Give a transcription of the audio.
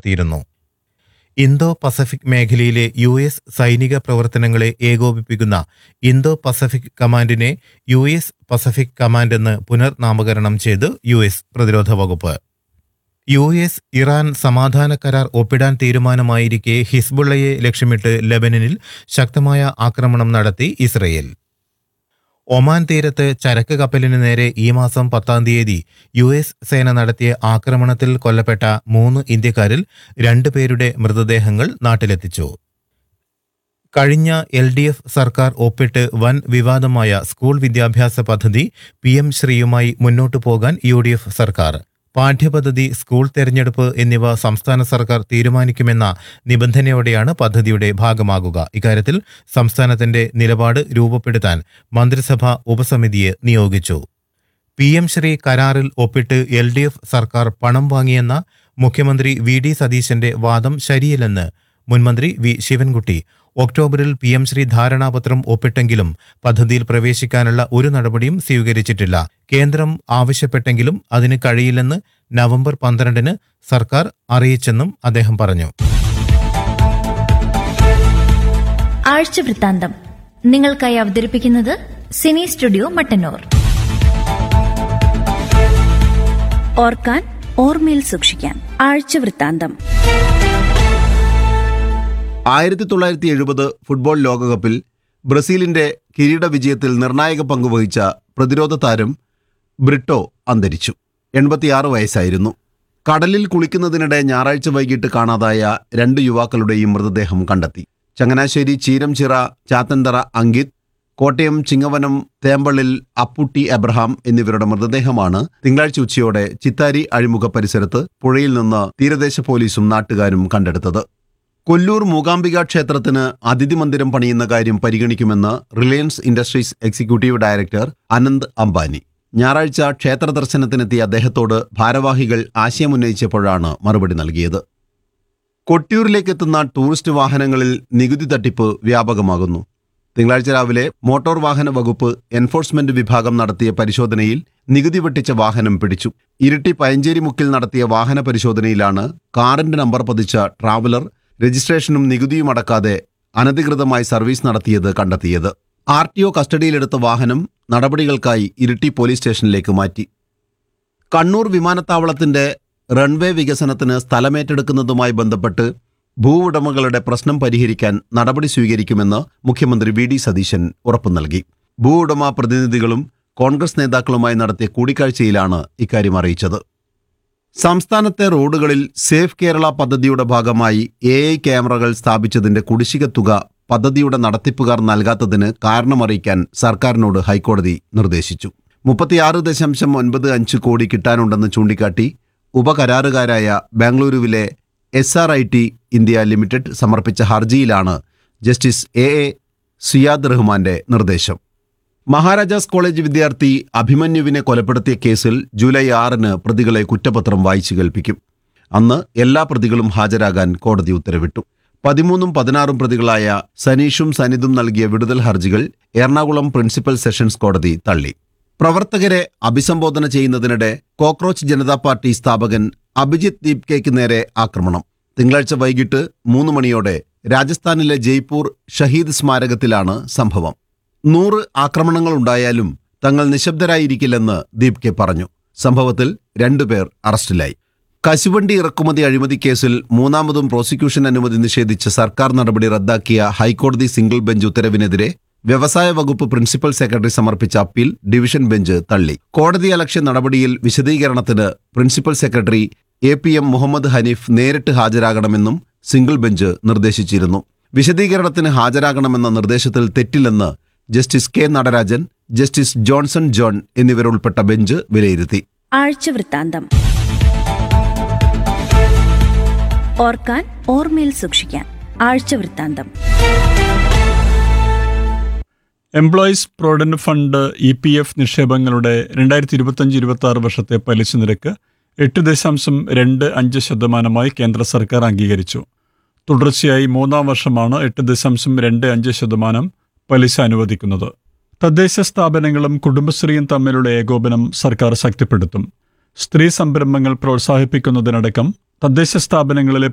നടത്തിയിരുന്നു Indo Pacific മേഖലയിലെ U S സൈനിക പ്രവർത്തനങ്ങളെ ഏകോപിപ്പിക്കുന്ന ഇന്തോ പസഫിക് കമാൻഡിനെ യു എസ് പസഫിക് കമാൻഡ് എന്ന് പുനർനാമകരണം ചെയ്ത് യു എസ് പ്രതിരോധ വകുപ്പ് യു എസ് ഇറാൻ സമാധാന കരാർ ഒപ്പിടാൻ തീരുമാനമായിരിക്കെ ഹിസ്ബുള്ളയെ ലക്ഷ്യമിട്ട് ലെബനനിൽ ശക്തമായ ആക്രമണം നടത്തി ഇസ്രയേൽ ഒമാൻ തീരത്ത് ചരക്ക് കപ്പലിന് നേരെ ഈ മാസം പത്താം തീയതി യു എസ് സേന നടത്തിയ ആക്രമണത്തിൽ കൊല്ലപ്പെട്ട മൂന്ന് ഇന്ത്യക്കാരിൽ രണ്ടുപേരുടെ മൃതദേഹങ്ങൾ നാട്ടിലെത്തിച്ചു കഴിഞ്ഞ എൽ ഡി എഫ് സർക്കാർ ഒപ്പിട്ട് വൻ വിവാദമായ സ്കൂൾ വിദ്യാഭ്യാസ പദ്ധതി പി എം ശ്രീയുമായി മുന്നോട്ടു പോകാൻ യു ഡി എഫ് സർക്കാർ പാഠ്യപദ്ധതി സ്കൂൾ തെരഞ്ഞെടുപ്പ് എന്നിവ സംസ്ഥാന സർക്കാർ തീരുമാനിക്കുമെന്ന നിബന്ധനയോടെയാണ് പദ്ധതിയുടെ ഭാഗമാകുക ഇക്കാര്യത്തിൽ സംസ്ഥാനത്തിന്റെ നിലപാട് രൂപപ്പെടുത്താൻ മന്ത്രിസഭ ഉപസമിതിയെ നിയോഗിച്ചു പി എം ശ്രീ കരാറിൽ ഒപ്പിട്ട് എൽ ഡി എഫ് സർക്കാർ പണം വാങ്ങിയെന്ന മുഖ്യമന്ത്രി വി ഡി സതീശന്റെ വാദം ശരിയല്ലെന്ന് മുൻമന്ത്രി വി ശിവൻകുട്ടി ഒക്ടോബറിൽ പി എം ശ്രീ ധാരണാപത്രം ഒപ്പിട്ടെങ്കിലും പദ്ധതിയിൽ പ്രവേശിക്കാനുള്ള ഒരു നടപടിയും സ്വീകരിച്ചിട്ടില്ല കേന്ദ്രം ആവശ്യപ്പെട്ടെങ്കിലും അതിന് കഴിയില്ലെന്ന് നവംബർ പന്ത്രണ്ടിന് സർക്കാർ അറിയിച്ചെന്നും അദ്ദേഹം പറഞ്ഞു ആഴ്ച വൃത്താന്തം നിങ്ങൾക്കായി അവതരിപ്പിക്കുന്നത് സിനി സ്റ്റുഡിയോ മട്ടന്നൂർ ഓർക്കാൻ ഓർമ്മയിൽ സൂക്ഷിക്കാൻ ആഴ്ച വൃത്താന്തം ആയിരത്തി തൊള്ളായിരത്തി എഴുപത് ഫുട്ബോൾ ലോകകപ്പിൽ ബ്രസീലിന്റെ കിരീട വിജയത്തിൽ നിർണായക പങ്കുവഹിച്ച പ്രതിരോധ താരം ബ്രിട്ടോ അന്തരിച്ചു എൺപത്തിയാറ് വയസ്സായിരുന്നു കടലിൽ കുളിക്കുന്നതിനിടെ ഞായറാഴ്ച വൈകിട്ട് കാണാതായ രണ്ട് യുവാക്കളുടെയും മൃതദേഹം കണ്ടെത്തി ചങ്ങനാശ്ശേരി ചീരംചിറ ചാത്തന്തറ അങ്കിത് കോട്ടയം ചിങ്ങവനം തേമ്പള്ളിൽ അപ്പുട്ടി എബ്രഹാം എന്നിവരുടെ മൃതദേഹമാണ് തിങ്കളാഴ്ച ഉച്ചയോടെ ചിത്താരി അഴിമുഖ പരിസരത്ത് പുഴയിൽ നിന്ന് തീരദേശ പോലീസും നാട്ടുകാരും കണ്ടെടുത്തത് കൊല്ലൂർ മൂകാംബിക ക്ഷേത്രത്തിന് അതിഥി മന്ദിരം പണിയുന്ന കാര്യം പരിഗണിക്കുമെന്ന് Reliance Industries executive director Anant Ambani ഞായറാഴ്ച ക്ഷേത്ര ദർശനത്തിനെത്തിയ അദ്ദേഹത്തോട് ഭാരവാഹികൾ ആശയമുന്നയിച്ചപ്പോഴാണ് മറുപടി നൽകിയത് കൊട്ടിയൂരിലേക്ക് എത്തുന്ന ടൂറിസ്റ്റ് വാഹനങ്ങളിൽ നികുതി തട്ടിപ്പ് വ്യാപകമാകുന്നു തിങ്കളാഴ്ച രാവിലെ മോട്ടോർ വാഹന വകുപ്പ് എൻഫോഴ്സ്മെന്റ് വിഭാഗം നടത്തിയ പരിശോധനയിൽ നികുതി വെട്ടിച്ച വാഹനം പിടിച്ചു ഇരിട്ടി പയഞ്ചേരി മുക്കിൽ നടത്തിയ വാഹന പരിശോധനയിലാണ് കാറിന്റെ നമ്പർ പതിച്ച ട്രാവലർ രജിസ്ട്രേഷനും നികുതിയും അടക്കാതെ അനധികൃതമായി സർവീസ് നടത്തിയത് കണ്ടെത്തിയത് ആർ ടി ഒ കസ്റ്റഡിയിലെടുത്ത വാഹനം നടപടികൾക്കായി ഇരിട്ടി പോലീസ് സ്റ്റേഷനിലേക്ക് മാറ്റി കണ്ണൂർ വിമാനത്താവളത്തിന്റെ റൺവേ വികസനത്തിന് സ്ഥലമേറ്റെടുക്കുന്നതുമായി ബന്ധപ്പെട്ട് ഭൂവുടമകളുടെ പ്രശ്നം പരിഹരിക്കാൻ നടപടി സ്വീകരിക്കുമെന്ന് മുഖ്യമന്ത്രി വി ഡി സതീശൻ ഉറപ്പു നൽകി ഭൂവുടമ പ്രതിനിധികളും കോൺഗ്രസ് നേതാക്കളുമായി നടത്തിയ കൂടിക്കാഴ്ചയിലാണ് ഇക്കാര്യം അറിയിച്ചത് സംസ്ഥാനത്തെ റോഡുകളിൽ സേഫ് കേരള പദ്ധതിയുടെ ഭാഗമായി എ ഐ ക്യാമറകൾ സ്ഥാപിച്ചതിന്റെ കുടിശ്ശിക തുക പദ്ധതിയുടെ നടത്തിപ്പുകാർ നൽകാത്തതിന് കാരണമറിയിക്കാൻ സർക്കാരിനോട് ഹൈക്കോടതി നിർദ്ദേശിച്ചു മുപ്പത്തിയാറ് ദശാംശം ഒൻപത് അഞ്ച് കോടി കിട്ടാനുണ്ടെന്ന് ചൂണ്ടിക്കാട്ടി ഉപകരാറുകാരായ ബാംഗ്ലൂരുവിലെ S R I T India limited സമർപ്പിച്ച ഹർജിയിലാണ് ജസ്റ്റിസ് എ എ സിയാദ് റഹ്മാന്റെ നിർദ്ദേശം മഹാരാജാസ് കോളേജ് വിദ്യാർത്ഥി അഭിമന്യുവിനെ കൊലപ്പെടുത്തിയ കേസിൽ ജൂലൈ ആറിന് പ്രതികളെ കുറ്റപത്രം വായിച്ചു കേൾപ്പിക്കും അന്ന് എല്ലാ പ്രതികളും ഹാജരാകാൻ കോടതി ഉത്തരവിട്ടു പതിമൂന്നും പതിനാറും പ്രതികളായ സനീഷും സനിതും നൽകിയ വിടുതൽ ഹർജികൾ എറണാകുളം പ്രിൻസിപ്പൽ സെഷൻസ് കോടതി തള്ളി പ്രവർത്തകരെ അഭിസംബോധന ചെയ്യുന്നതിനിടെ കോക്രോച്ച് ജനതാ പാർട്ടി സ്ഥാപകൻ അഭിജിത്ത് ദീപ്കയ്ക്ക് നേരെ ആക്രമണം തിങ്കളാഴ്ച വൈകിട്ട് മൂന്ന് മണിയോടെ രാജസ്ഥാനിലെ ജയ്പൂർ ഷഹീദ് സ്മാരകത്തിലാണ് സംഭവം നൂറ് ആക്രമണങ്ങൾ ഉണ്ടായാലും തങ്ങൾ നിശബ്ദരായിരിക്കില്ലെന്ന് ദീപ്കെ പറഞ്ഞു സംഭവത്തിൽ രണ്ടുപേർ അറസ്റ്റിലായി കശുവണ്ടി ഇറക്കുമതി അഴിമതി കേസിൽ മൂന്നാമതും പ്രോസിക്യൂഷൻ അനുമതി നിഷേധിച്ച സർക്കാർ നടപടി റദ്ദാക്കിയ ഹൈക്കോടതി സിംഗിൾ ബെഞ്ച് ഉത്തരവിനെതിരെ വ്യവസായ വകുപ്പ് പ്രിൻസിപ്പൽ സെക്രട്ടറി സമർപ്പിച്ച അപ്പീൽ ഡിവിഷൻ ബെഞ്ച് തള്ളി കോടതി അലക്ഷ്യ നടപടിയിൽ വിശദീകരണത്തിന് principal secretary A P M Muhammad Haneef നേരിട്ട് ഹാജരാകണമെന്നും സിംഗിൾ ബെഞ്ച് നിർദ്ദേശിച്ചിരുന്നു വിശദീകരണത്തിന് ഹാജരാകണമെന്ന നിർദ്ദേശത്തിൽ തെറ്റില്ലെന്ന് justice K Natarajan justice Johnson John എന്നിവരുൾപ്പെട്ട ബെഞ്ച് വിലയിരുത്തി ആഴ്ച വൃത്താന്തം ഓർക്കാൻ ഓർമ്മയിൽ സൂക്ഷിക്കാൻ ആഴ്ച വൃത്താന്തം employees provident fund E P F നിക്ഷേപങ്ങളുടെ രണ്ടായിരത്തി ഇരുപത്തഞ്ച് ഇരുപത്തി ആറ് വർഷത്തെ പലിശ നിരക്ക് എട്ട് ദശാംശം രണ്ട് അഞ്ച് ശതമാനമായി കേന്ദ്ര സർക്കാർ അംഗീകരിച്ചു തുടർച്ചയായി മൂന്നാം വർഷമാണ് എട്ട് ദശാംശം രണ്ട് അഞ്ച് ശതമാനം പലിശ അനുവദിക്കുന്നത് തദ്ദേശ സ്ഥാപനങ്ങളും കുടുംബശ്രീയും തമ്മിലുള്ള ഏകോപനം സർക്കാർ ശക്തിപ്പെടുത്തും സ്ത്രീ സംരംഭങ്ങൾ പ്രോത്സാഹിപ്പിക്കുന്നതിനടക്കം തദ്ദേശ സ്ഥാപനങ്ങളിലെ